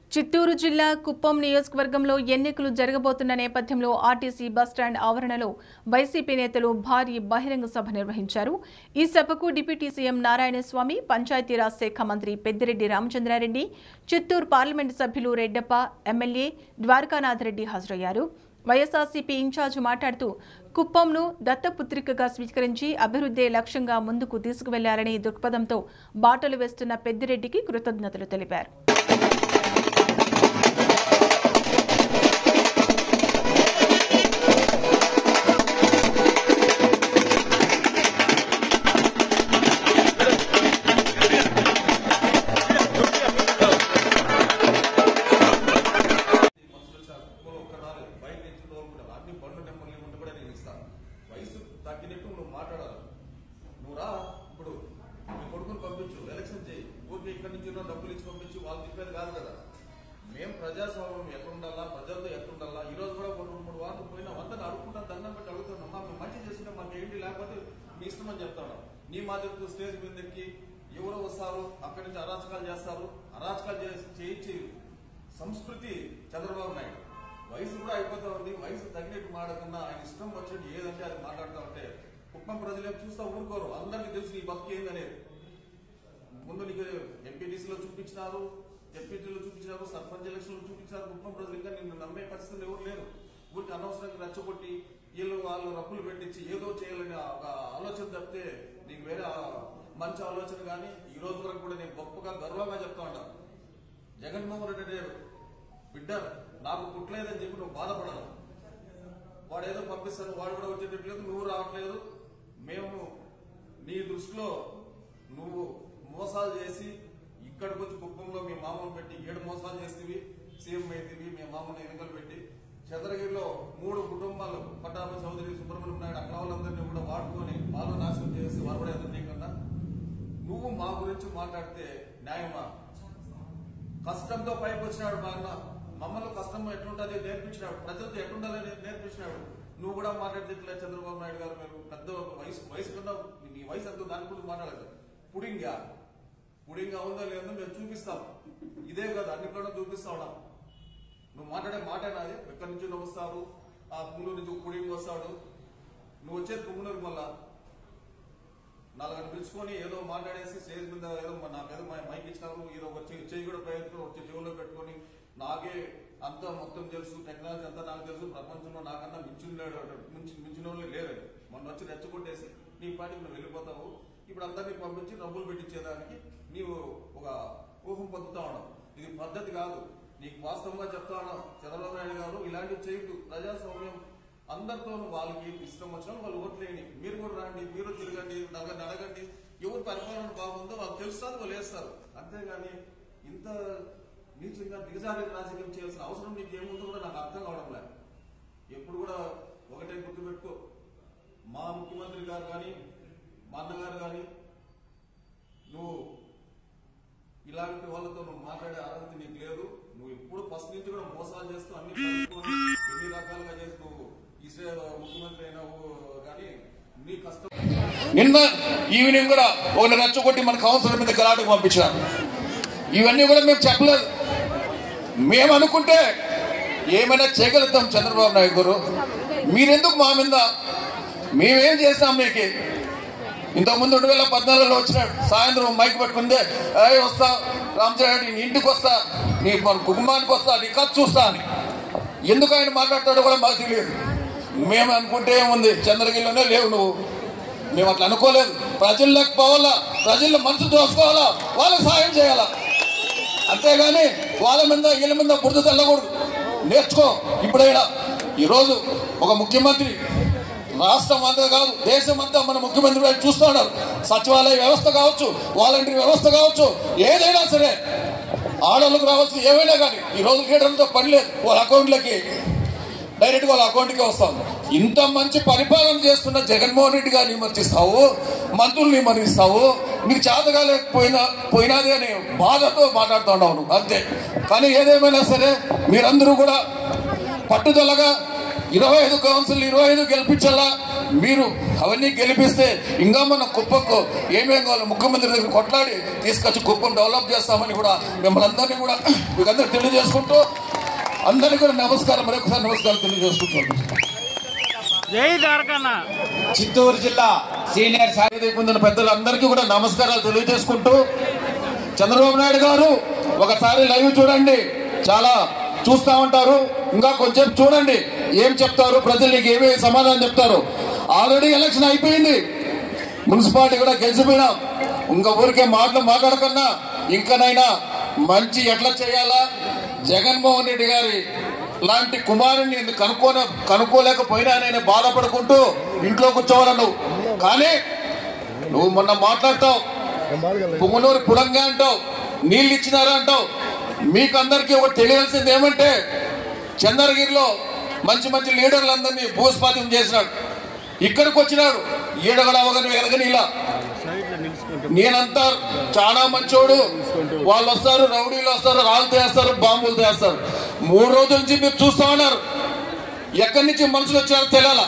చిత్తూరు జిల్లా కుప్పం నియోజకవర్గంలో ఎన్నికలు జరగబోతున్న నేపథ్యంలో ఆర్టీసీ బస్టాండ్ ఆవరణలో వైసీపీ నేతలు భారీ బహిరంగ సభ నిర్వహించారు ఈ సభకు డిప్యూటీ సీఎం నారాయణస్వామి పంచాయతీరాజ్ శాఖ మంత్రి పెద్దిరెడ్డి రామచంద్రారెడ్డి చిత్తూరు పార్లమెంటు సభ్యులు రెడ్డప్ప ఎమ్మెల్యే ద్వారకానాథ్ రెడ్డి హాజరయ్యారు వైఎస్ఆర్సీపీ ఇన్ఛార్జ్ మాట్లాడుతూ కుప్పంను దత్తపుత్రికగా స్వీకరించి అభివృద్ధి లక్ష్యంగా ముందుకు తీసుకువెళ్లారని దృక్పథంతో బాటలు వేస్తున్న పెద్దిరెడ్డికి కృతజ్ఞతలు తెలిపారు మనుషులు వచ్చిన కుప్పలో ఒక్కనాడు బయట నుంచి తోలుకుంటారు అన్ని బండ్లు నెమ్మల్ని ఉండి కూడా నేను ఇస్తాను వయసు తగ్గినట్టు నువ్వు మాట్లాడాలి నువ్వు రా ఇప్పుడు నీ కొడుకుని పంపించు ఎలక్షన్ చేయి ఊరికి ఇక్కడి నుంచి ఉన్న డబ్బులు ఇచ్చి పంపించి వాళ్ళు చెప్పేది కాదు కదా మేము ప్రజాస్వామ్యం ఎక్కడుండాలా ప్రజలతో ఎక్కడుండాలా ఈ రోజు కూడా ఒక రెండు మూడు వారాలు పోయినా అందరిని అడుగుకుంటా దండం పెట్టి అడుగుతున్నాం మా మేము మంచి చేసినా మాకు ఏంటి లేకపోతే మీ ఇష్టం అని చెప్తాను నీ మాదిరి స్టేజ్ మీద ఎక్కి ఎవరో వస్తారు అక్కడి నుంచి అరాచకాలు చేస్తారు అరాచకాలు చేసి చేయించి సంస్కృతి చంద్రబాబు నాయుడు వయసు కూడా అయిపోతా ఉంది వయసు తగినట్టు మాడకుండా ఆయన ఇష్టం వచ్చినట్టు ఏదంటే అది మాట్లాడుతూ ఉంటే కుప్పం ప్రజలు చూస్తా ఊరుకోరు అందరికీ తెలుసు నీ బతుకు ఏందనేది ముందు నీకు ఎంపీటీసీలో చూపించినారు ఎంపీటీలో చూపించినారు సర్పంచ్ ఎలక్షన్ లో చూపించినారు కుప్పం ప్రజలు ఇంకా నిన్ను నమ్మే పరిస్థితులు ఎవరు లేరు ఊరికి అనవసరంగా రెచ్చగొట్టి వీళ్ళు వాళ్ళు రప్పులు పెట్టించి ఏదో చేయాలని ఒక ఆలోచన తప్పితే నీకు వేరే ఆ మంచి ఆలోచన కానీ ఈ రోజు వరకు కూడా నేను గొప్పగా గర్వంగా చెప్తా ఉంటాను జగన్మోహన్ రెడ్డి గారు బిడ్డ నాకు పుట్టలేదని చెప్పి నువ్వు బాధపడను వాడు ఏదో పంపిస్తాను వాడు కూడా వచ్చేటట్లేదు నువ్వు రావట్లేదు మేము నీ దృష్టిలో నువ్వు మోసాలు చేసి ఇక్కడికి వచ్చి కుప్పంలో మీ మామను పెట్టి ఏడు మోసాలు చేస్తేవి సీఎం అయితేవి మీ మామను ఎన్నికలు పెట్టి చంద్రగిరిలో మూడు కుటుంబాలు పట్టాభి చౌదరి సుబ్రహ్మణ్యం నాయుడు అక్కడ వాళ్ళందరినీ కూడా వాడుకొని వాళ్ళు నాశనం చేసి వారు కూడా ఎదురు నీకన్నా నువ్వు మా గురించి మాట్లాడితే న్యాయమా కష్టంతో పైకి వచ్చినాడు మా అన్న మమ్మల్ని కష్టం ఎట్లుంటది నేర్పించినాడు ప్రజలతో ఎట్లుండాలని నేర్పించినాడు నువ్వు కూడా మాట్లాడితే ఇట్లా చంద్రబాబు నాయుడు గారు మీరు పెద్ద వయసు వయసు కన్నా నీ వయసు ఎంతో దాని గురించి మాట్లాడదు పుడింగా పుడింగా ఉందో లేదో మేము చూపిస్తాం ఇదే కదా అన్ని కూడా చూపిస్తా ఉన్నాం నువ్వు మాట్లాడే మాట నాది ఎక్కడి నుంచి నువ్వు వస్తారు ఆ పుంగూరు నుంచి పుడింగ్ వస్తాడు నువ్వు వచ్చేది పుంగనూరు మళ్ళా నాలుగు పిలుచుకొని ఏదో మాట్లాడేసి స్టేజ్ మీద ఏదో మ- నాకు ఏదో మై- మైక్ ఇచ్చినారు ఏదో వచ్చి చేయి కూడా ప్రయత్నం వచ్చి చెవులో పెట్టుకొని నాకే అంతా మొత్తం తెలుసు టెక్నాలజీ అంతా నాకు తెలుసు ప్రపంచంలో నాకన్నా మించిన మించి మించిన వాళ్ళు లేరు మొన్న వచ్చి రెచ్చగొట్టేసి నీ పాటికి నువ్వు వెళ్ళిపోతావు ఇప్పుడు అందరినీ పంపించి డబ్బులు పెట్టించేదానికి నీవు ఒక ఊహం పొందుతా ఉన్నావు ఇది పద్ధతి కాదు నీకు వాస్తవంగా చెప్తా ఉన్నావు చంద్రబాబు నాయుడు గారు ఇలాంటివి చేయదు ప్రజాస్వామ్యం అందరితో వాళ్ళకి ఇష్టం వచ్చిన వాళ్ళు ఓట్లేని మీరు కూడా రండి మీరు తిరగండి నడగండి అడగండి ఎవరు పరిపాలన బాగుందో వాళ్ళు తెలుస్తారు వాళ్ళు వేస్తారు అంతేగాని ఇంత నీచంగా దిగజారి రాజకీయం చేయాల్సిన అవసరం నీకు ఏముందో కూడా నాకు అర్థం కావడం లేదు ఎప్పుడు కూడా ఒకటే గుర్తుపెట్టుకో మా ముఖ్యమంత్రి గారు కానీ మా అన్నగారు కానీ నువ్వు ఇలాంటి వాళ్ళతో నువ్వు మాట్లాడే అర్హత నీకు లేదు నువ్వు ఎప్పుడు ఫస్ట్ నుంచి కూడా మోసాలు చేస్తూ అన్ని కలుపుకొని ఎన్ని రకాలుగా చేసి నువ్వు ఈసే ముఖ్యమంత్రి అయినావు కానీ నీ కష్టం నిన్న ఈవినింగ్ కూడా ఒకటి రెచ్చగొట్టి మన కౌన్సిలర్ మీద గలాటకు పంపించారు ఇవన్నీ కూడా మేము చెప్పలేదు మేము అనుకుంటే ఏమైనా చేయగలుగుతాం చంద్రబాబు నాయుడు గారు మీరెందుకు మా మీద మేమేం చేస్తాం మీకు ఇంతకుముందు రెండు వేల పద్నాలుగులో వచ్చినాడు సాయంత్రం మైక్ పట్టుకుందే ఏ వస్తా రామచరణ్ నీ ఇంటికి వస్తా నీ మన కుటుంబానికి వస్తా నీ ఖర్చు చూస్తా అని ఎందుకు ఆయన మాట్లాడతాడో కూడా మాకు తెలియదు మేము అనుకుంటే ఏముంది చంద్రగిరిలోనే లేవు నువ్వు మేము అట్లా అనుకోలేదు ప్రజల్లోకి పోవాలా ప్రజల్లో మనసు దోసుకోవాలా వాళ్ళకి సాయం చేయాలా అంతేగాని వాళ్ళ మీద వీళ్ళ మీద బురద తెల్లకూడదు నేర్చుకో ఇప్పుడైనా ఈరోజు ఒక ముఖ్యమంత్రి రాష్ట్రం అంతా కాదు దేశం అంతా మన ముఖ్యమంత్రి వైపు చూస్తూ ఉన్నారు సచివాలయ వ్యవస్థ కావచ్చు వాలంటీర్ వ్యవస్థ కావచ్చు ఏదైనా సరే ఆడవాళ్ళకు రావాల్సి ఏమైనా కానీ ఈ రోజు లీడర్లతో పని లేదు వాళ్ళ అకౌంట్లకి డైరెక్ట్ వాళ్ళ అకౌంట్కి వస్తాం ఇంత మంచి పరిపాలన చేస్తున్న జగన్మోహన్ రెడ్డి గారిని విమర్శిస్తావు మంత్రుల్ని విమర్శిస్తావు నీకు చేతగాలేకపోయినా పోయినాదే అని బాధతో మాట్లాడుతూ ఉన్నావు నువ్వు. అంతే కానీ ఏదేమైనా సరే మీరందరూ కూడా పట్టుదలగా ఇరవై ఐదు కౌన్సిల్ ఇరవై ఐదు గెలిపించాలా మీరు అవన్నీ గెలిపిస్తే ఇంకా మన కుప్పంకు ఏమేం కావాలి ముఖ్యమంత్రి దగ్గర కొట్లాడి తీసుకొచ్చి కుప్పం డెవలప్ చేస్తామని కూడా మిమ్మల్ని అందరినీ కూడా మీకు అందరికి తెలియజేసుకుంటూ అందరికీ కూడా నమస్కారం మరొకసారి నమస్కారం తెలియజేసుకుంటున్నాను జై ద్వారకన్న చిత్తూరు జిల్లా సీనియర్ సా- వేదిక ముందున్న పెద్దలందరికీ కూడా నమస్కారాలు తెలియజేసుకుంటూ చంద్రబాబు నాయుడు గారు ఒకసారి లైవ్ చూడండి చాలా చూస్తా ఉంటారు ఇంకా కొంచెం చూడండి ఏం చెప్తారు ప్రజలు నీకు ఏమి సమాధానం చెప్తారు ఆల్రెడీ ఎలక్షన్ అయిపోయింది మున్సిపాలిటీ కూడా గెలిచిపోయినాం ఇంకా ఊరికే మాటలు మాట్లాడకన్నా ఇంకనైనా మంచి ఎట్లా చేయాలా జగన్మోహన్ రెడ్డి గారి లాంటి కుమారుని నేను కనుక్కోన కనుక్కోలేకపోయినా నేను బాధపడుకుంటూ ఇంట్లో కూర్చోవాల నువ్వు కానీ నువ్వు మొన్న మాట్లాడతావు పుంగనూరు పుడంగా అంటావు నీళ్ళు ఇచ్చినారా అంటావు మీకు అందరికీ ఒకటి తెలియాల్సింది ఏమంటే చంద్రగిరిలో మంచి మంచి లీడర్లందరినీ భూస్పాతం చేసినాడు ఇక్కడికి వచ్చినాడు ఈడగడ అవగని ఎలగని ఇలా నేనంతా చాలా మంచోడు వాళ్ళు వస్తారు రౌడీలు వస్తారు రాళ్ళు తీస్తారు బాంబులు తీస్తారు మూడు రోజుల నుంచి మీరు చూస్తా ఉన్నారు ఎక్కడి నుంచి మనుషులు వచ్చారో తెలియాల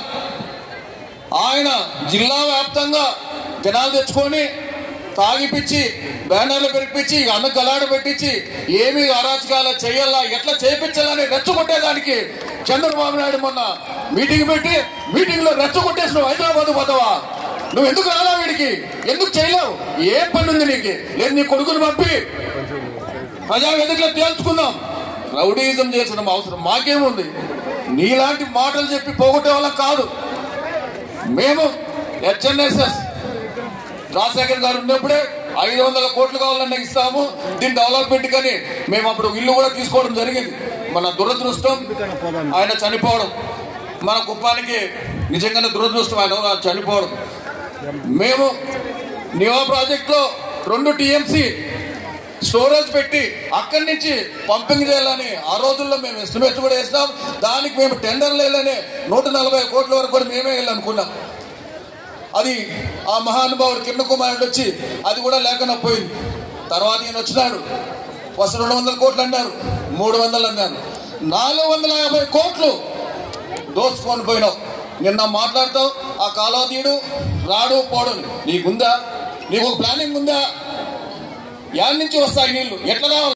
ఆయన జిల్లా వ్యాప్తంగా జనాలు తెచ్చుకొని తాగిపిచ్చి బ్యానర్లు పెరిపించి అన్న గలాడ పెట్టించి ఏమి అరాచకాలు చేయాలా ఎట్లా చేపించాలని రెచ్చగొట్టేదానికి చంద్రబాబు నాయుడు మొన్న మీటింగ్ పెట్టి మీటింగ్ లో రెచ్చగొట్టేసి నువ్వు హైదరాబాద్ పోతావా నువ్వు ఎందుకు రాలా వీడికి ఎందుకు చేయలేవు ఏ పని ఉంది నీకు లేదు నీ కొడుకుని పంపి ప్రజా వేదికలో తేల్చుకుందాం రౌడీయిజం చేసిన అవసరం మాకేముంది నీలాంటి మాటలు చెప్పి పోగొట్టే వాళ్ళం కాదు మేము హెచ్ఎన్ఎస్ఎస్ రాజశేఖర్ గారు ఉన్నప్పుడే ఐదు వందల కోట్లు కావాలన్నా ఇస్తాము దీని డెవలప్మెంట్ కానీ మేము అప్పుడు ఇల్లు కూడా తీసుకోవడం జరిగింది మన దురదృష్టం ఆయన చనిపోవడం మన కుప్పానికి నిజంగానే దురదృష్టం ఆయన చనిపోవడం మేము నివా ప్రాజెక్ట్లో రెండు టీఎంసీ స్టోరేజ్ పెట్టి అక్కడి నుంచి పంపింగ్ చేయాలని ఆ రోజుల్లో మేము ఎస్టిమేట్ కూడా వేసినాం దానికి మేము టెండర్లు వెళ్ళని నూట నలభై కోట్ల వరకు కూడా మేమే వెళ్ళనుకున్నాం అది ఆ మహానుభావుడు కిరణ్ కుమారుడు వచ్చి అది కూడా లేకుండా పోయింది తర్వాత ఈయన వచ్చినాడు ఫస్ట్ రెండు వందల కోట్లు అన్నారు మూడు వందలు అన్నారు నాలుగు వందల యాభై కోట్లు దోచుకొని పోయినావు నిన్న మాట్లాడతావు ఆ కాలువ తీయడు రాడు పోడు నీకుందా నీకు ఒక ప్లానింగ్ ఉందా యాడ్ నుంచి వస్తాయి నీళ్లు ఎట్లా రావాలి